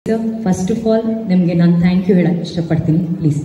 first of all ನಿಮಗೆ ನಾನು thank you ಹೇಳಕ್ಕೆ ಇಷ್ಟಪಡ್ತೀನಿ ಪ್ಲೀಸ್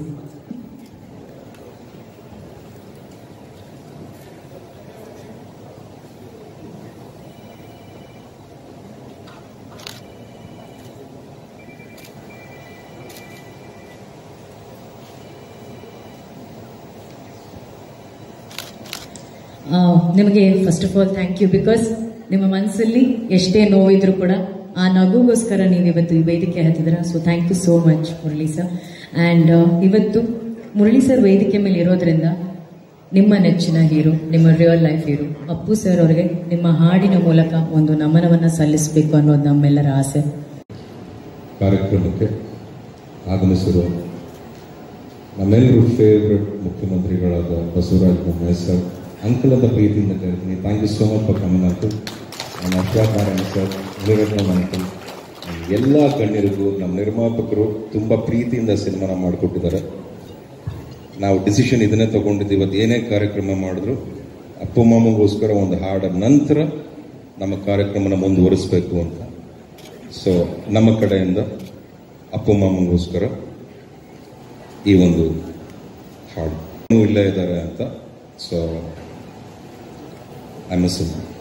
ಆ, ನಿಮಗೆ first of all thank you because ನಿಮ್ಮ ಮನಸ್ಸಲ್ಲಿ ಎಷ್ಟೇ ನೋವಿದ್ರು ಕೂಡ ಆ ನಗುಗೋಸ್ಕರ ನೀವು ಇವತ್ತು ಈ ವೇದಿಕೆ ಹತ್ತಿದ್ರ so thank you so much Murali sir and ಇವತ್ತು ಮುರಳಿ ಸರ್ ವೇದಿಕೆ ಮೇಲೆ ಇರೋದ್ರಿಂದ ನಿಮ್ಮ ನೆಚ್ಚಿನ ಹೀರೋ ನಿಮ್ಮ real life hero Appu sir ಅವರಿಗೆ ನಿಮ್ಮ ಹಾಡಿನ ಮೂಲಕ ಒಂದು ನಮನವನ್ನು ಸಲ್ಲಿಸಬೇಕು ಅನ್ನೋದು ನಮ್ಮೆಲ್ಲರ ಆಸೆ ಕಾರ್ಯಕ್ರಮಕ್ಕೆ ಆಗಮಿಸಿರುವ ನಮ್ಮೆಲ್ಲರೂ ಫೇವ್ರೆಟ್ ಮುಖ್ಯಮಂತ್ರಿಗಳಾದ ಬಸವರಾಜ ಬೊಮ್ಮಾಯಿ ಸರ್ ಅಂಕಲ್ ಅಂತ ಪ್ರೀತಿಯಿಂದ ಕರಿತೀನಿ thank you so much for coming uncle ನಮ್ಮ ಅಶ್ವಾಕಾರಣ ಸರ್ ಮುನಿರತ್ನಂ ಅಂಕಲ್ ಎಲ್ಲ ಗಣ್ಯರಿಗೂ ನಮ್ಮ ನಿರ್ಮಾಪಕರು ತುಂಬ ಪ್ರೀತಿಯಿಂದ ಸಿನಿಮಾನ ಮಾಡಿಕೊಟ್ಟಿದ್ದಾರೆ ನಾವು ಡಿಸಿಷನ್ ಇದನ್ನೇ ತಗೊಂಡಿದ್ದೀವಿ ಇವತ್ತು ಏನೇ ಕಾರ್ಯಕ್ರಮ ಮಾಡಿದ್ರು ಅಪ್ಪು ಮಾಮಗೋಸ್ಕರ ಒಂದು ಹಾಡ ನಂತರ ನಮ್ಮ ಕಾರ್ಯಕ್ರಮನ ಮುಂದುವರಿಸಬೇಕು ಅಂತ ಸೊ ನಮ್ಮ ಕಡೆಯಿಂದ ಅಪ್ಪು ಮಾಮಗೋಸ್ಕರ ಈ ಒಂದು ಹಾಡು ಇನ್ನೂ ಇಲ್ಲೇ ಇದ್ದಾರೆ ಅಂತ ಸೊ ಐ ಮಿಸ್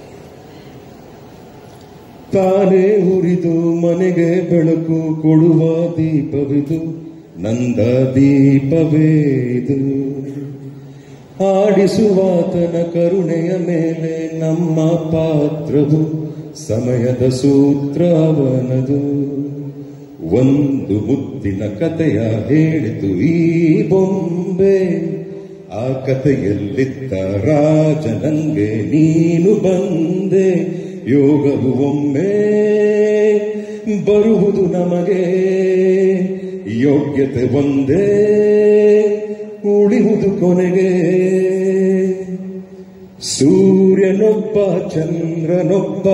ತಾನೇ ಉರಿದು ಮನೆಗೆ ಬೆಳಕು ಕೊಡುವ ದೀಪವಿದು ನಂದ ದೀಪವೇ ಇದು ಆಡಿಸುವಾತನ ಕರುಣೆಯ ಮೇಲೆ ನಮ್ಮ ಪಾತ್ರವು ಸಮಯದ ಸೂತ್ರವನದು ಒಂದು ಮುದ್ದಿನ ಕಥೆಯ ಹೇಳಿತು ಈ ಬೊಂಬೆ ಆ ಕಥೆಯಲ್ಲಿದ್ದ ರಾಜನಂಗೆ ನೀನು ಬಂದೆ ಯೋಗವು ಒಮ್ಮೆ ಬರುವುದು ನಮಗೆ ಯೋಗ್ಯತೆ ಒಂದೇ ಉಳಿಯುವುದು ಕೊನೆಗೆ ಸೂರ್ಯನೊಬ್ಬ ಚಂದ್ರನೊಬ್ಬ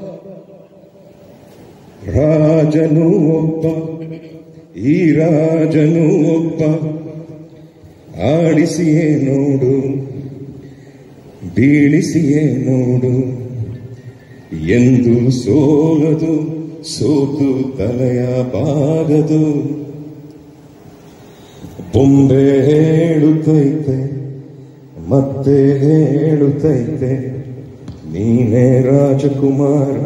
ರಾಜನು ಒಬ್ಬ ಈ ರಾಜನು ಒಬ್ಬ ಆಡಿಸಿಯೇ ನೋಡು ಬೀಳಿಸಿಯೇ ನೋಡು ಎಂದು ಸೋಲದು ಸೋತು ತಲೆಯ ಬಾಗದು ಬೊಂಬೆ ಹೇಳುತ್ತೈತೆ ಮತ್ತೆ ಹೇಳುತ್ತೈತೆ ನೀನೇ ರಾಜಕುಮಾರ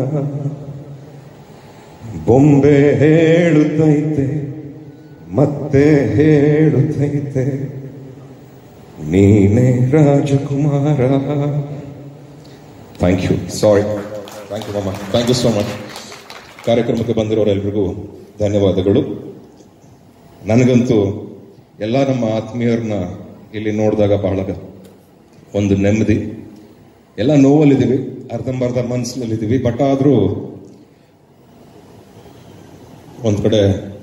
ಬೊಂಬೆ ಹೇಳುತ್ತೈತೆ ಮತ್ತೆ ಹೇಳುತ್ತೈತೆ ನೀನೇ ರಾಜಕುಮಾರ thank you sorry thank you ಮಮ್ಮ ಥ್ಯಾಂಕ್ ಯು ಸೋ ಮಚ್ ಕಾರ್ಯಕ್ರಮಕ್ಕೆ ಬಂದಿರೋರೆಲ್ರಿಗೂ ಧನ್ಯವಾದಗಳು ನನಗಂತೂ ಎಲ್ಲ ನಮ್ಮ ಆತ್ಮೀಯರನ್ನ ಇಲ್ಲಿ ನೋಡಿದಾಗ ಬಹಳ ಒಂದು ನೆಮ್ಮದಿ ಎಲ್ಲ ನೋವಲ್ಲಿದ್ದೀವಿ ಅರ್ಧಂಬರ್ಧ ಮನಸ್ಸಲ್ಲಿದ್ದೀವಿ ಬಟ್ ಆದರೂ ಒಂದು ಕಡೆ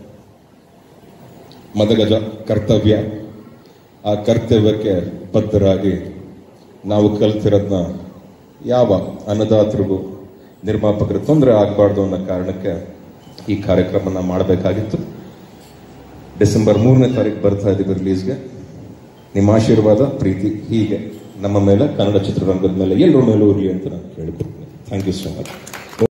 ಮದಗಜ ಕರ್ತವ್ಯ ಆ ಕರ್ತವ್ಯಕ್ಕೆ ಬದ್ಧರಾಗಿ ನಾವು ಕಲ್ತಿರೋದನ್ನ ಯಾವ ಅನ್ನದಾತರಿಗೂ ನಿರ್ಮಾಪಕರ ತೊಂದರೆ ಆಗಬಾರ್ದು ಅನ್ನೋ ಕಾರಣಕ್ಕೆ ಈ ಕಾರ್ಯಕ್ರಮನ ಮಾಡಬೇಕಾಗಿತ್ತು ಡಿಸೆಂಬರ್ ಮೂರನೇ ತಾರೀಕು ಬರ್ತಾ ಇದ್ದೀವಿ ರಿಲೀಸ್ಗೆ ನಿಮ್ಮ ಆಶೀರ್ವಾದ ಪ್ರೀತಿ ಹೀಗೆ ನಮ್ಮ ಮೇಲೆ ಕನ್ನಡ ಚಿತ್ರರಂಗದ ಮೇಲೆ ಎಲ್ಲರ ಮೇಲೂ ಇರಲಿ ಅಂತ ನಾನು ಕೇಳಿಕೊಡ್ತೀನಿ ಥ್ಯಾಂಕ್ ಯು ಸೋ ಮಚ್